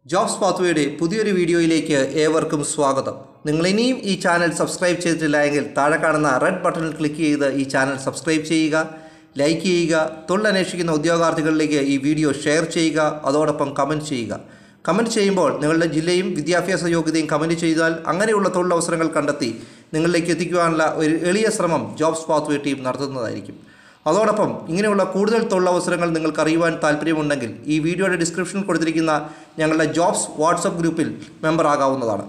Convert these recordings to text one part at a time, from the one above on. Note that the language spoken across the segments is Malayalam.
ജോബ്സ് പാത്വേയുടെ പുതിയൊരു വീഡിയോയിലേക്ക് ഏവർക്കും സ്വാഗതം നിങ്ങൾ ഇനിയും ഈ ചാനൽ സബ്സ്ക്രൈബ് ചെയ്തിട്ടില്ല എങ്കിൽ താഴെ കാണുന്ന റെഡ് ബട്ടണിൽ ക്ലിക്ക് ചെയ്ത് ഈ ചാനൽ സബ്സ്ക്രൈബ് ചെയ്യുക ലൈക്ക് ചെയ്യുക തൊഴിലന്വേഷിക്കുന്ന ഉദ്യോഗാർത്ഥികളിലേക്ക് ഈ വീഡിയോ ഷെയർ ചെയ്യുക അതോടൊപ്പം കമൻറ്റ് ചെയ്യുക കമൻറ്റ് ചെയ്യുമ്പോൾ നിങ്ങളുടെ ജില്ലയും വിദ്യാഭ്യാസ യോഗ്യതയും കമൻറ്റ് ചെയ്താൽ അങ്ങനെയുള്ള തൊഴിലവസരങ്ങൾ കണ്ടെത്തി നിങ്ങളിലേക്ക് എത്തിക്കുവാനുള്ള ഒരു എളിയ ശ്രമം ജോബ്സ് പാത്വേ ടീം നടത്തുന്നതായിരിക്കും അതോടൊപ്പം ഇങ്ങനെയുള്ള കൂടുതൽ തൊഴിലവസരങ്ങൾ നിങ്ങൾക്ക് അറിയുവാൻ താല്പര്യമുണ്ടെങ്കിൽ ഈ വീഡിയോയുടെ ഡിസ്ക്രിപ്ഷനിൽ കൊടുത്തിരിക്കുന്ന ഞങ്ങളുടെ ജോബ്സ് വാട്സപ്പ് ഗ്രൂപ്പിൽ മെമ്പർ ആകാവുന്നതാണ്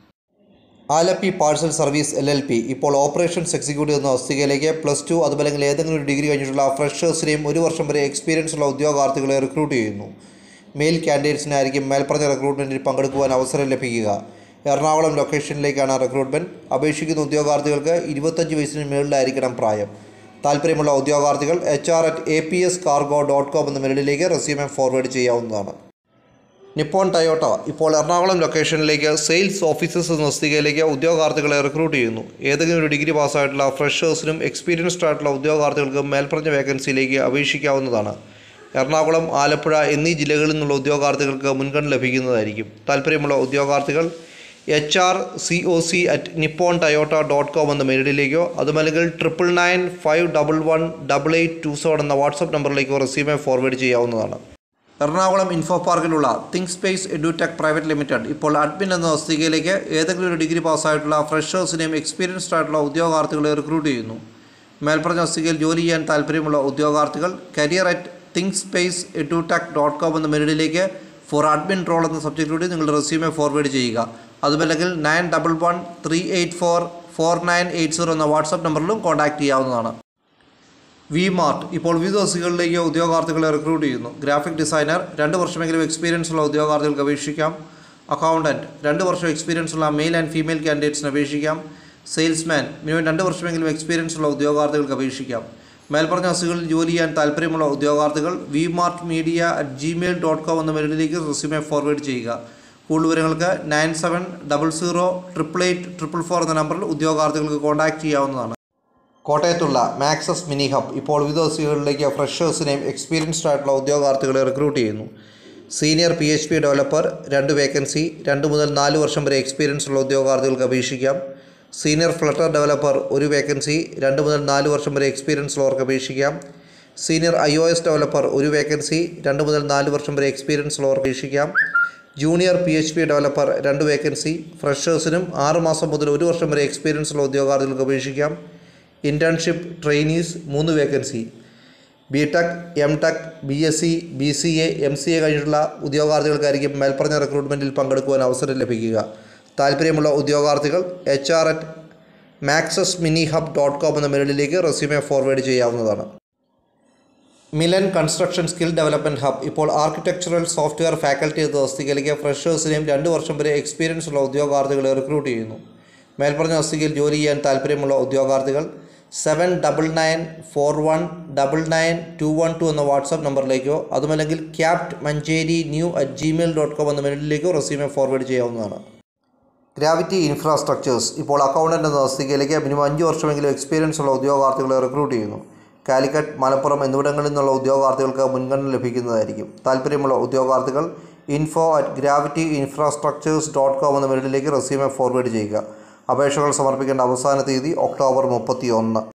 Alleppey parcel service L L P ഇപ്പോൾ ഓപ്പറേഷൻസ് എക്സിക്യൂട്ടീവ് എന്ന തസ്തികയിലേക്ക് പ്ലസ് ടു അതുമല്ലെങ്കിൽ ഏതെങ്കിലും ഒരു ഡിഗ്രി കഴിഞ്ഞിട്ടുള്ള ഫ്രഷേഴ്സിനെയും ഒരു വർഷം വരെ എക്സ്പീരിയൻസ് ഉള്ള ഉദ്യോഗാർത്ഥികളെ റിക്രൂട്ട് ചെയ്യുന്നു മെയിൽ കാൻഡിഡേറ്റ്സിനായിരിക്കും മേൽപ്പറഞ്ഞ റിക്രൂട്ട്മെൻറ്റിൽ പങ്കെടുക്കുവാൻ അവസരം ലഭിക്കുക എറണാകുളം ലൊക്കേഷനിലേക്കാണ് റിക്രൂട്ട്മെൻറ്റ് അപേക്ഷിക്കുന്ന ഉദ്യോഗാർത്ഥികൾക്ക് ഇരുപത്തഞ്ച് വയസ്സിന് മുകളിലായിരിക്കണം പ്രായം താല്പര്യമുള്ള ഉദ്യോഗാർത്ഥികൾ H R at A P S cargo dot com എന്ന മെയിലിലേക്ക് റെസ്യൂമെ ഫോർവേഡ് ചെയ്യാവുന്നതാണ് നിപ്പോൺ ടയോട്ട ഇപ്പോൾ എറണാകുളം ലൊക്കേഷനിലേക്ക് സെയിൽസ് ഓഫീസേഴ്സ് എന്ന തസ്തികയിലേക്ക് ഉദ്യോഗാർത്ഥികളെ റിക്രൂട്ട് ചെയ്യുന്നു ഏതെങ്കിലും ഒരു ഡിഗ്രി പാസ്സായിട്ടുള്ള ഫ്രഷേഴ്സിനും എക്സ്പീരിയൻസ്ഡ് ആയിട്ടുള്ള ഉദ്യോഗാർത്ഥികൾക്ക് മേൽപ്പറഞ്ഞ വേക്കൻസിയിലേക്ക് അപേക്ഷിക്കാവുന്നതാണ് എറണാകുളം ആലപ്പുഴ എന്നീ ജില്ലകളിൽ നിന്നുള്ള ഉദ്യോഗാർത്ഥികൾക്ക് മുൻഗണന ലഭിക്കുന്നതായിരിക്കും താല്പര്യമുള്ള ഉദ്യോഗാർത്ഥികൾ H R C O C at Nippon Toyota dot com എന്ന മെയിലിലേക്കോ അതുമല്ലെങ്കിൽ triple nine five double one double eight two seven എന്ന വാട്സപ്പ് നമ്പറിലേക്കോ റെസ്യൂമെ ഫോർവേഡ് ചെയ്യാവുന്നതാണ് എറണാകുളം ഇൻഫോ പാർക്കിലുള്ള think space edutech private limited ഇപ്പോൾ അഡ്മിൻ എന്ന തസ്തികയിലേക്ക് ഏതെങ്കിലും ഒരു ഡിഗ്രി പാസ്സായിട്ടുള്ള ഫ്രഷേഴ്സിനെയും എക്സ്പീരിയൻസ്ഡ് ആയിട്ടുള്ള ഉദ്യോഗാർത്ഥികളെ റിക്രൂട്ട് ചെയ്യുന്നു മേൽപ്പറഞ്ഞ തസ്തികയിൽ ജോലി ചെയ്യാൻ താല്പര്യമുള്ള ഉദ്യോഗാർത്ഥികൾ career at think space edutech dot com എന്ന മെയിലിലേക്ക് ഫോർ അഡ്മിൻ റോൾ എന്ന സബ്ജക്റ്റിലൂടെ നിങ്ങളുടെ റെസ്യൂമെ ഫോർവേഡ് ചെയ്യുക അതുമല്ലെങ്കിൽ nine double one three eight four four nine eight zero എന്ന വാട്സപ്പ് നമ്പറിലും കോൺടാക്റ്റ് ചെയ്യാവുന്നതാണ് വി മാർട്ട് ഇപ്പോൾ വിവിധ തസ്തികകളിലേക്ക് ഉദ്യോഗാർത്ഥികളെ റിക്രൂട്ട് ചെയ്യുന്നു ഗ്രാഫിക് ഡിസൈനർ രണ്ട് വർഷമെങ്കിലും എക്സ്പീരിയൻസ് ഉള്ള ഉദ്യോഗാർത്ഥികൾക്ക് അപേക്ഷിക്കാം അക്കൗണ്ടൻറ്റ് രണ്ട് വർഷം എക്സ്പീരിയൻസ് ഉള്ള മെയിൽ ആൻഡ് ഫീമെയിൽ കാൻഡിഡേറ്റ്സിന് അപേക്ഷിക്കാം സെയിൽസ്മാൻ മിനിമം രണ്ട് വർഷമെങ്കിലും എക്സ്പീരിയൻസ് ഉള്ള ഉദ്യോഗാർത്ഥികൾക്ക് അപേക്ഷിക്കാം മേൽപ്പറഞ്ഞ തസ്തികകളിൽ ജോലി ചെയ്യാൻ താല്പര്യമുള്ള ഉദ്യോഗാർത്ഥികൾ V mart media at Gmail dot com എന്ന മെയിലിലേക്ക് റെസ്യൂമെ ഫോർവേഡ് ചെയ്യുക കൂടുതൽ വിവരങ്ങൾക്ക് nine seven double zero triple eight triple four എന്ന നമ്പറിൽ ഉദ്യോഗാർത്ഥികൾക്ക് കോൺടാക്റ്റ് ചെയ്യാവുന്നതാണ് കോട്ടയത്തുള്ള മാക്സസ് മിനി ഹബ് ഇപ്പോൾ വിവിധ തസ്തികകളിലേക്ക് ഫ്രഷേഴ്സിനെയും എക്സ്പീരിയൻസ്ഡ് ആയിട്ടുള്ള ഉദ്യോഗാർത്ഥികളെ റിക്രൂട്ട് ചെയ്യുന്നു senior P H P developer രണ്ട് വേക്കൻസി രണ്ട് മുതൽ നാല് വർഷം വരെ എക്സ്പീരിയൻസ് ഉള്ള ഉദ്യോഗാർത്ഥികൾക്ക് അപേക്ഷിക്കാം സീനിയർ ഫ്ലട്ടർ ഡെവലപ്പർ ഒരു വേക്കൻസി രണ്ട് മുതൽ നാല് വർഷം വരെ എക്സ്പീരിയൻസ് ഉള്ളവർക്ക് അപേക്ഷിക്കാം senior I O S developer ഒരു വേക്കൻസി രണ്ട് മുതൽ നാല് വർഷം വരെ എക്സ്പീരിയൻസ് ഉള്ളവർക്ക് അപേക്ഷിക്കാം junior P H P developer രണ്ട് വേക്കൻസി ഫ്രഷേഴ്സിനും ആറ് മാസം മുതൽ ഒരു വർഷം വരെ എക്സ്പീരിയൻസ് ഉള്ള ഉദ്യോഗാർത്ഥികൾക്ക് അപേക്ഷിക്കാം ഇൻറ്റേൺഷിപ്പ് ട്രെയിനീസ് മൂന്ന് vacancy B tech M tech B S C B C A M C A കഴിഞ്ഞിട്ടുള്ള ഉദ്യോഗാർത്ഥികൾക്കായിരിക്കും മേൽപ്പറഞ്ഞ റിക്രൂട്ട്മെൻറ്റിൽ പങ്കെടുക്കുവാൻ അവസരം ലഭിക്കുക താല്പര്യമുള്ള ഉദ്യോഗാർത്ഥികൾ H R at maxus mini hub dot com എന്ന മെയിലിലേക്ക് റെസ്യൂമെ ഫോർവേഡ് ചെയ്യാവുന്നതാണ് Milan construction skill development hub ഇപ്പോൾ ആർക്കിടെക്ചറൽ സോഫ്റ്റ്വെയർ ഫാക്കൽറ്റി എന്ന തസ്തികയിലേക്ക് ഫ്രഷേഴ്സിനെയും രണ്ട് വർഷം വരെ എക്സ്പീരിയൻസ് ഉള്ള ഉദ്യോഗാർത്ഥികളെ റിക്രൂട്ട് ചെയ്യുന്നു മേൽപ്പറഞ്ഞ തസ്തികയിൽ ജോലി ചെയ്യാൻ താല്പര്യമുള്ള ഉദ്യോഗാർത്ഥികൾ seven double nine four one double nine two one two എന്ന വാട്സാപ്പ് നമ്പറിലേക്കോ അതുമല്ലെങ്കിൽ capt Manjeri new at Gmail dot com എന്ന മെയിലിലേക്കോ റെസ്യൂമെ ഫോർവേഡ് ചെയ്യാവുന്നതാണ് ഗ്രാവിറ്റി ഇൻഫ്രാസ്ട്രക്ചേഴ്സ് ഇപ്പോൾ അക്കൗണ്ടൻ്റ് എന്ന തസ്തികയിലേക്ക് മിനിമം അഞ്ച് വർഷമെങ്കിലും എക്സ്പീരിയൻസ് ഉള്ള ഉദ്യോഗാർത്ഥികളെ റിക്രൂട്ട് ചെയ്യുന്നു കാലിക്കറ്റ് മലപ്പുറം എന്നിവിടങ്ങളിൽ നിന്നുള്ള ഉദ്യോഗാർത്ഥികൾക്ക് മുൻഗണന ലഭിക്കുന്നതായിരിക്കും താല്പര്യമുള്ള ഉദ്യോഗാർത്ഥികൾ info at gravity infrastructures dot com എന്ന മെയിലിലേക്ക് റെസ്യൂമെ ഫോർവേഡ് ചെയ്യുക അപേക്ഷകൾ സമർപ്പിക്കേണ്ട അവസാന തീയതി ഒക്ടോബർ മുപ്പത്തി ഒന്ന്